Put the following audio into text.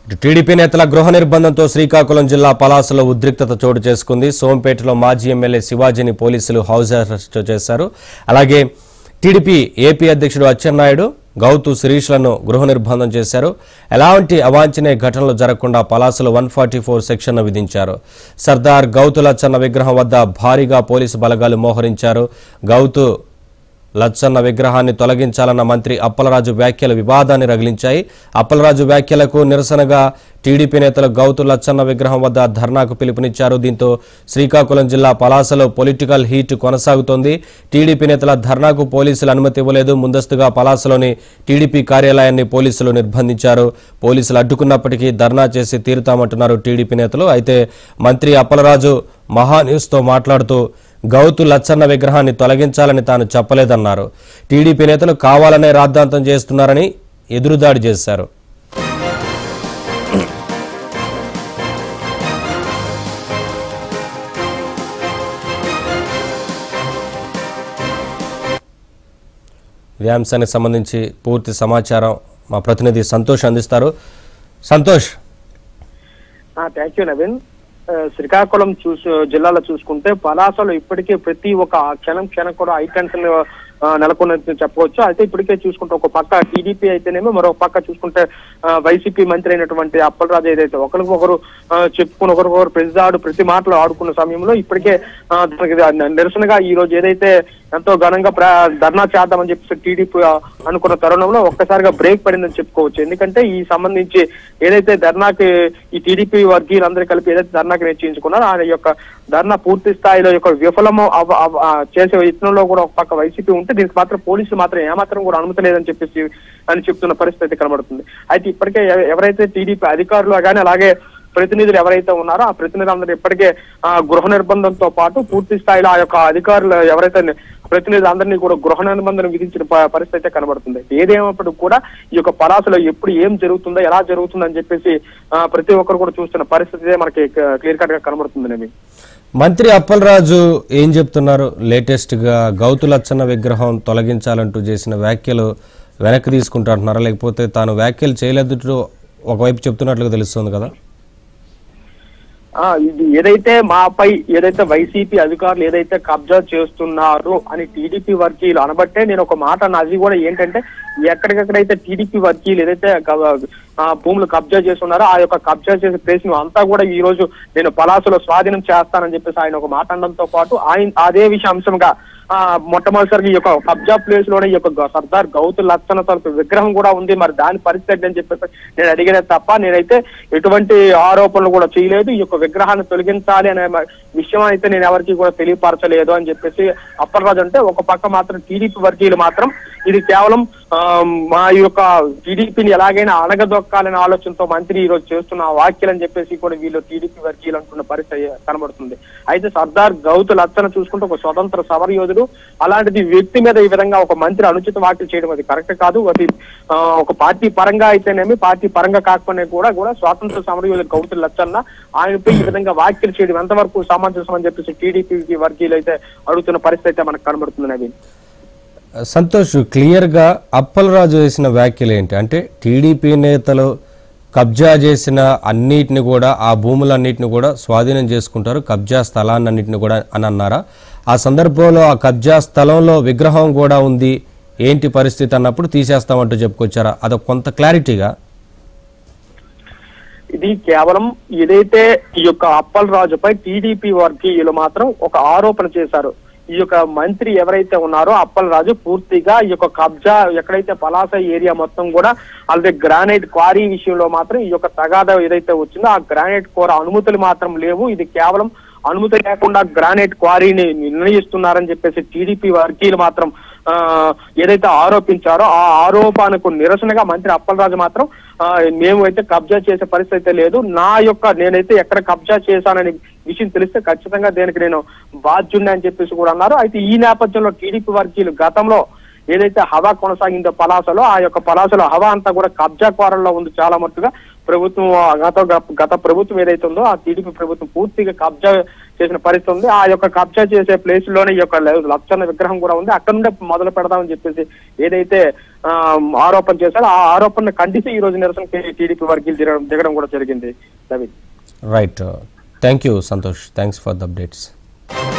TDP నేతల గృహ నిర్బంధంతో శ్రీకాకుళం జిల్లా పలాసలో ఉద్రిక్తత చోటు చేసుకుంది సోంపేటలో మాజీ ఎమ్మెల్యే శివాజీని పోలీసులు హౌస్ అరెస్ట్ చేశారు అలాగే టీడీపీ ఏపీ అధ్యక్షుడు అచ్చెన్నాయుడు గౌతు శిరీష్లను గృహ నిర్బంధం చేశారు ఎలాంటి అవాంఛనీయ ఘటనలు జరగకుండా పలాసలో వన్ ఫార్టీ ఫోర్ సెక్షన్ను విధించారు సర్దార్ గౌతు లచ్చన్న విగ్రహం వద్ద భారీగా పోలీసు బలగాలు మోహరించారు గౌతు లచ్చన్న విగ్రహాన్ని తొలగించాలన్న మంత్రి అప్పలరాజు వ్యాఖ్యలు వివాదాన్ని రగిలించాయి అప్పలరాజు వ్యాఖ్యలకు నిరసనగా టీడీపీ నేతలు గౌతు లచ్చన్న విగ్రహం వద్ద ధర్నాకు పిలుపునిచ్చారు దీంతో శ్రీకాకుళం జిల్లా పలాసలో పొలిటికల్ హీట్ కొనసాగుతోంది టీడీపీ నేతల ధర్నాకు పోలీసులు అనుమతి ఇవ్వలేదు ముందస్తుగా పలాసలోని టీడీపీ కార్యాలయాన్ని పోలీసులు నిర్బంధించారు పోలీసులు అడ్డుకున్నప్పటికీ ధర్నా చేసి తీరుతామంటున్నారు టీడీపీ నేతలు అయితే మంత్రి అప్పలరాజు మహా న్యూస్తో మాట్లాడుతూ గౌతు లచ్చన్న విగ్రహాన్ని తొలగించాలని తాను చెప్పలేదన్నారు టీడీపీ నేతలు కావాలనే రాద్ధాంతం చేస్తున్నారని ఎదురుదాడి చేశారు ఇదే అంశానికి సంబంధించి పూర్తి సమాచారం మా ప్రతినిధి సంతోష్ అందిస్తారు సంతోష్ థ్యాంక్ యూ నవీన్ ఆ, శ్రీకాకుళం చూసు జిల్లాలో చూసుకుంటే పలాసలో ఇప్పటికే ప్రతి ఒక్క క్షణం క్షణం కూడా హై టెన్షన్ ఆ, నెలకొన్నట్టు చెప్పవచ్చు అయితే ఇప్పటికే చూసుకుంటే ఒక పక్క టీడీపీ అయితేనేమో మరో పక్క చూసుకుంటే ఆ, వైసీపీ మంత్రి అయినటువంటి అప్పలరాజు ఏదైతే ఒకరికొకరు ఆ, చెప్పుకుని ఒకరికొకరు ప్రతి ఆడు ప్రతి మాటలు ఆడుకున్న సమయంలో ఇప్పటికే ఆ, దానికి నిరసనగా ఈ రోజు ఏదైతే ఎంతో ఘనంగా ప్ర- ధర్నా చేద్దామని చెప్పేసి టీడీపీ అనుకున్న తరుణంలో ఒక్కసారిగా బ్రేక్ పడిందని చెప్పుకోవచ్చు ఎందుకంటే ఈ సంబంధించి ఏదైతే ధర్నాకి ఈ టీడీపీ వర్గీయులందరూ కలిపి ఏదైతే ధర్నాకి నిశ్చయించుకున్నారో ఆ యొక్క ధర్నా పూర్తి స్థాయిలో యొక్క విఫలము అవ- అవ- ఆ చేసే యత్నంలో కూడా ఒక పక్క వైసీపీ ఉంటే దీనికి మాత్రం పోలీసులు మాత్రం ఏమాత్రం కూడా అనుమతి లేదని చెప్పేసి అని చెప్తున్న పరిస్థితి కనబడుతుంది అయితే ఇప్పటికే ఎవ- ఎవరైతే టీడీపీ అధికారులు కానీ అలాగే ప్రతినిధులు ఎవరైతే ఉన్నారో ఆ ప్రతినిధులందరూ ఇప్పటికే ఆ గృహ నిర్బంధంతో పాటు పూర్తి స్థాయిలో ఆ యొక్క అధికారులు ఎవరైతే ప్రతినిధులందరినీ కూడా గృహ నిర్బంధం విధించిన ప- పరిస్థితి అయితే కనబడుతుంది ఏదేమైనప్పుడు కూడా ఈ యొక్క పలాసలో ఎప్పుడు ఏం జరుగుతుందో ఎలా జరుగుతుందో అని చెప్పేసి ఆ, ప్రతి ఒక్కరు కూడా చూస్తున్న పరిస్థితి మనకి క్లియర్ కట్ గా కనబడుతుంది నవీన్ మంత్రి అప్పలరాజు ఏం చెప్తున్నారు లేటెస్ట్ గా గౌతు లచ్చన్న విగ్రహం తొలగించాలంటూ చేసిన వ్యాఖ్యలు వెనక్కి తీసుకుంటారంటున్నారా లేకపోతే తాను వ్యాఖ్యలు చేయలేదు ఒకవైపు చెప్తున్నట్లుగా తెలుస్తుంది కదా ఆ ఇది ఏదైతే మాపై ఏదైతే వైసీపీ అధికారులు ఏదైతే కబ్జా చేస్తున్నారు అని టీడీపీ వర్గీయులు అనబట్టే నేను ఒక మాట అన్న అది కూడా ఏంటంటే ఎక్కడికెక్కడైతే టీడీపీ వర్గీయులు ఏదైతే క- ఆ భూములు కబ్జా చేస్తున్నారో ఆ యొక్క కబ్జా చేసే ప్లేస్ ను అంతా కూడా ఈ రోజు నేను పలాసలో స్వాధీనం చేస్తానని చెప్పేసి ఆయన ఒక మాట అనడంతో పాటు ఆయన అదే విషయ అంశంగా ఆ మొట్టమొదటిసారి ఈ యొక్క కబ్జా ప్లేస్ లోనే ఈ యొక్క గ- సర్దార్ గౌతు లక్షణ తరపు విగ్రహం కూడా ఉంది మరి దాని పరిస్థితి ఏంటి అని చెప్పేసి నేను అడిగిన తప్ప నేనైతే ఎటువంటి ఆరోపణలు కూడా చేయలేదు ఈ యొక్క విగ్రహాన్ని తొలగించాలి అనే మ- విషయం అయితే నేను ఎవరికి కూడా తెలియపరచలేదు అని చెప్పేసి అప్పలరాజు అంటే ఒక పక్క మాత్రం టీడీపీ వర్గీయులు మాత్రం ఇది కేవలం ఆ, మా యొక్క టీడీపీని ఎలాగైనా అణగదొక్కాలనే ఆలోచనతో మంత్రి ఈ రోజు చేస్తున్న ఆ వ్యాఖ్యలు అని చెప్పేసి కూడా వీళ్ళు టీడీపీ వర్గీయులు అంటున్న పరిస్థితి కనబడుతుంది అయితే సర్దార్ గౌతు లచ్చన చూసుకుంటే ఒక స్వతంత్ర సమర యోధుడు అలాంటిది వ్యక్తి మీద ఈ విధంగా ఒక మంత్రి అనుచిత వ్యాఖ్యలు చేయడం అది కరెక్ట్ కాదు అది ఆ, ఒక పార్టీ పరంగా అయితేనేమి పార్టీ పరంగా కాకపోయినా కూడా కూడా స్వాతంత్ర సమర యోధుడు గౌతు లచ్చన్న ఆయనపై ఈ విధంగా వ్యాఖ్యలు చేయడం ఎంతవరకు సమంజసం అని చెప్పేసి టీడీపీ వర్గీయులు అయితే అడుగుతున్న పరిస్థితి అయితే మనకు కనబడుతుంది నవీన్ సంతోష్ క్లియర్గా అప్పలరాజు చేసిన వ్యాఖ్యలు ఏంటి అంటే టీడీపీ నేతలు కబ్జా చేసిన అన్నిటిని కూడా ఆ భూములన్నిటిని కూడా స్వాధీనం చేసుకుంటారు కబ్జా స్థలాన్నింటిని కూడా అని అన్నారా ఆ సందర్భంలో ఆ కబ్జా స్థలంలో విగ్రహం కూడా ఉంది ఏంటి పరిస్థితి అన్నప్పుడు తీసేస్తామంటూ చెప్పుకొచ్చారా అదొక కొంత క్లారిటీగా ఇది కేవలం ఏదైతే ఈ యొక్క అప్పల్ రాజుపై టీడీపీ వర్గీయులు మాత్రం ఒక ఆరోపణ చేశారు ఈ యొక్క మంత్రి ఎవరైతే ఉన్నారో అప్పల్ రాజు పూర్తిగా ఈ యొక్క కబ్జా ఎక్కడైతే పలాస ఏరియా మొత్తం కూడా అలాగే గ్రానైట్ క్వారీ విషయంలో మాత్రం ఈ యొక్క తగాదా ఏదైతే వచ్చిందో ఆ గ్రానైట్ కోర అనుమతులు మాత్రం లేవు ఇది కేవలం అనుమతి లేకుండా గ్రానైట్ క్వారీని నిర్ణయిస్తున్నారని చెప్పేసి టీడీపీ వర్గీయులు మాత్రం ఆ, ఏదైతే ఆరోపించారో ఆ ఆరోపణకు నిరసనగా మంత్రి అప్పలరాజు మాత్రం ఆ, మేము అయితే కబ్జా చేసే పరిస్థితి అయితే లేదు నా యొక్క నేనైతే ఎక్కడ కబ్జా చేశానని విషయం తెలిస్తే ఖచ్చితంగా దేనికి నేను బాధ్యుడిని అని చెప్పేసి కూడా అన్నారు అయితే ఈ నేపథ్యంలో టీడీపీ వర్గీయులు గతంలో ఏదైతే హవా కొనసాగిందో పలాసలో ఆ యొక్క పలాసలో హవా అంతా కూడా కబ్జా కోరల్లో ఉంది చాలా మట్టుగా ప్రభుత్వం గత గత ప్రభుత్వం ఏదైతే ఉందో ఆ టీడీపీ ప్రభుత్వం పూర్తిగా కబ్జా చేసిన పరిస్థితి ఉంది ఆ యొక్క కబ్జా చేసే ప్లేస్ లోనే ఈ యొక్క ల- లచ్చన్న విగ్రహం కూడా ఉంది అక్కడ నుండే మొదలు పెడదామని చెప్పేసి ఏదైతే ఆ, ఆరోపణ చేశారో ఆ ఆరోపణ ఖండిస్తూ ఈ రోజు నిరసన టీడీపీ వర్గీలు దిగడం దిగడం కూడా జరిగింది Ravi right thank you Santosh thanks for the updates